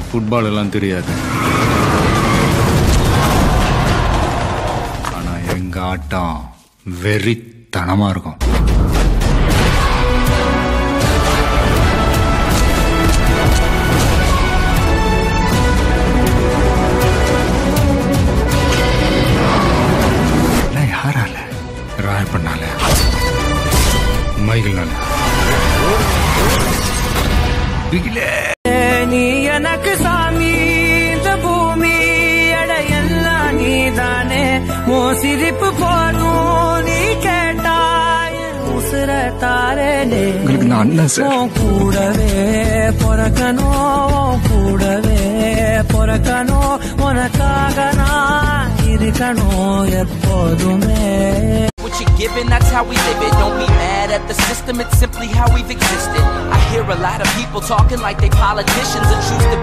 Football எல்லாம் தெரியாது ஆனா எங்க ஆட்டம் வெறித்தனமா இருக்கும் எல்லாம் யாரால ராயப்பண்ணால மைகிள்னால பிகிலே நீ எனக்கு சாமி இந்த பூமி அட எல்லாம் நீதானே ஓ சிரிப்பு போதும் நீ கேட்டாய் உசுர தாரனே உங்களுக்கு நான் அண்ணன் சார் உன் கூடவே பிறக்கணும் உன் கூடவே பிறக்கணும் உனக்காக நான் இருக்கணும் எப்போதுமே what you're given, that's how we live it. Don't be mad at the system, it's simply how we've existed. I hear a lot of people talking like they politicians and choose to